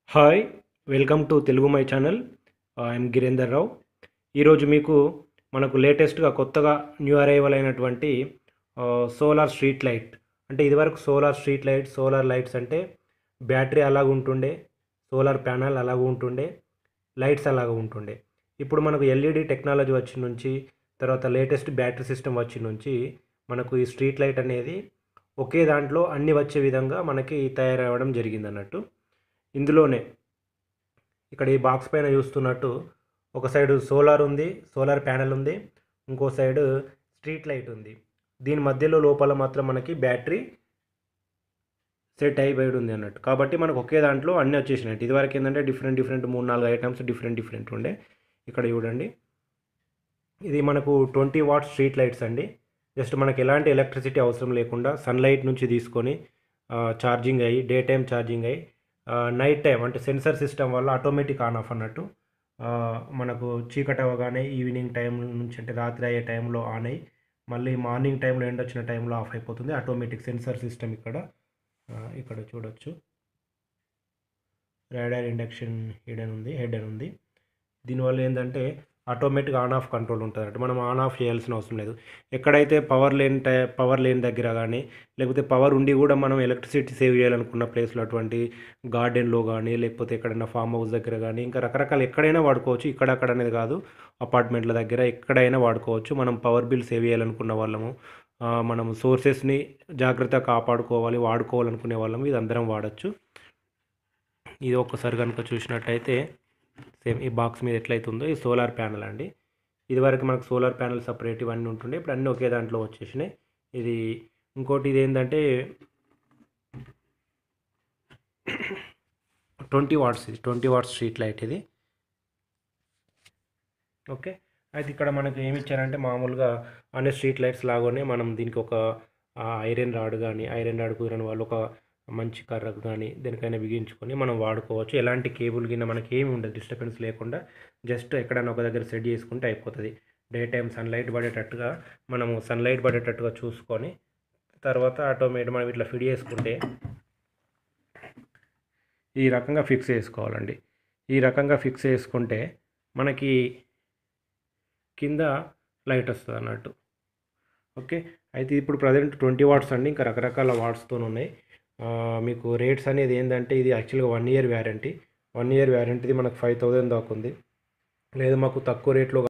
hi welcome to Telugu my channel I'm Girender Rao ఈరోజు మీకు మనకు లేటెస్ట్గా కొత్తగా న్యూ అరైవల్ అయినటువంటి సోలార్ స్ట్రీట్ లైట్ అంటే ఇదివరకు solar street light solar lights అంటే బ్యాటరీ అలాగ ఉంటుండే సోలార్ ప్యానల్ అలాగ ఉంటుండే లైట్స్ అలాగ ఉంటుండే ఇప్పుడు మనకు ఎల్ఈడి టెక్నాలజీ వచ్చి నుంచి తర్వాత లేటెస్ట్ బ్యాటరీ సిస్టమ్ వచ్చి నుంచి మనకు ఈ స్ట్రీట్ లైట్ అనేది ఒకే దాంట్లో అన్ని వచ్చే విధంగా మనకి తయారవ్వడం జరిగింది అన్నట్టు ఇందులోనే ఇక్కడ ఈ బాక్స్ పైన చూస్తున్నట్టు ఒక సైడ్ సోలార్ ఉంది సోలార్ ప్యానెల్ ఉంది ఇంకో సైడ్ స్ట్రీట్ లైట్ ఉంది దీని మధ్యలో లోపల మాత్రం మనకి బ్యాటరీ సెట్ అయిపోయి ఉంది అన్నట్టు కాబట్టి మనకు ఒకే దాంట్లో అన్నీ వచ్చేసినట్టు ఇదివరకు ఏంటంటే డిఫరెంట్ డిఫరెంట్ మూడు నాలుగు ఐటమ్స్ డిఫరెంట్ డిఫరెంట్ ఉండే ఇక్కడ చూడండి ఇది మనకు ట్వంటీ వాట్ స్ట్రీట్ లైట్స్ అండి జస్ట్ మనకి ఎలాంటి ఎలక్ట్రిసిటీ అవసరం లేకుండా సన్లైట్ నుంచి తీసుకొని ఛార్జింగ్ అయ్యి డే టైం ఛార్జింగ్ అయ్యి నైట్ టైం అంటే సెన్సర్ సిస్టమ్ వల్ల ఆటోమేటిక్ ఆన్ ఆఫ్ అన్నట్టు ఆ, మనకు చీకటి అవ్వగానే ఈవినింగ్ టైం నుంచి అంటే రాత్రి అయ్యే టైంలో ఆన్ అయ్యి మళ్ళీ మార్నింగ్ టైంలో ఎండ్ వచ్చిన టైంలో ఆఫ్ అయిపోతుంది ఆటోమేటిక్ సెన్సర్ సిస్టమ్ ఇక్కడ ఆ, ఇక్కడ చూడొచ్చు రాడార్ ఇండక్షన్ హెడ్ అని ఉంది హెడ్ అని ఉంది దీనివల్ల ఏంటంటే ఆటోమేటిక్ ఆన్ ఆఫ్ కంట్రోల్ ఉంటుంది అంటే మనం ఆన్ ఆఫ్ చేయాల్సిన అవసరం లేదు ఎక్కడైతే పవర్ లేని టై పవర్ లేని దగ్గర కానీ లేకపోతే పవర్ ఉండి కూడా మనం ఎలక్ట్రిసిటీ సేవ్ చేయాలనుకున్న ప్లేస్లో అటువంటి గార్డెన్లో కానీ లేకపోతే ఎక్కడైనా ఫామ్ హౌస్ దగ్గర కానీ ఇంకా రకరకాల ఎక్కడైనా వాడుకోవచ్చు ఇక్కడ అక్కడ అనేది కాదు అపార్ట్మెంట్ల దగ్గర ఎక్కడైనా వాడుకోవచ్చు మనం పవర్ బిల్ సేవ్ చేయాలనుకున్న వాళ్ళము ఆ, మనం సోర్సెస్ని జాగ్రత్తగా కాపాడుకోవాలి వాడుకోవాలనుకునే వాళ్ళము ఇది అందరం వాడచ్చు ఇది ఒక్కసారి కనుక చూసినట్టయితే సేమ్ ఈ బాక్స్ మీద ఎట్లయితుందో ఈ సోలార్ ప్యానల్ అండి ఇదివరకు మనకు సోలార్ ప్యానల్ సపరేట్ ఇవన్నీ ఉంటుండే ఇప్పుడు అన్నీ ఒకే దాంట్లో వచ్చేసినాయి ఇది ఇంకోటి ఇది ఏంటంటే ట్వంటీ వాట్స్ ఇది ట్వంటీ వాట్స్ స్ట్రీట్ లైట్ ఇది ఓకే అయితే ఇక్కడ మనకు ఏమి ఇచ్చారంటే మామూలుగా అన్ని స్ట్రీట్ లైట్స్ లాగానే మనం దీనికి ఒక ఐరన్ రాడ్ కానీ ఐరన్ రాడ్ కుదరని వాళ్ళు ఒక మంచి కర్రకు కానీ దేనికైనా బిగించుకొని మనం వాడుకోవచ్చు ఎలాంటి కేబుల్ కింద మనకి ఏమి ఉండదు డిస్టర్బెన్స్ లేకుండా జస్ట్ ఎక్కడైనా ఒక దగ్గర సెట్ చేసుకుంటే అయిపోతుంది డే టైం సన్లైట్ పడేటట్టుగా మనము సన్లైట్ పడేటట్టుగా చూసుకొని తర్వాత ఆటోమేటిక్ మనం ఇట్లా ఫిడ్ చేసుకుంటే ఈ రకంగా ఫిక్స్ చేసుకోవాలండి ఈ రకంగా ఫిక్స్ చేసుకుంటే మనకి కింద లైట్ వస్తుంది అన్నట్టు ఓకే అయితే ఇప్పుడు ప్రజెంట్ ట్వంటీ వాట్స్ అండి ఇంకా రకరకాల వాట్స్తో ఉన్నాయి ఆ, మీకు రేట్స్ అనేది ఏంటంటే ఇది యాక్చువల్గా one year warranty one year వ్యారంటీది మనకు ఫైవ్ థౌజండ్ దాకా ఉంది లేదు మాకు తక్కువ రేట్లో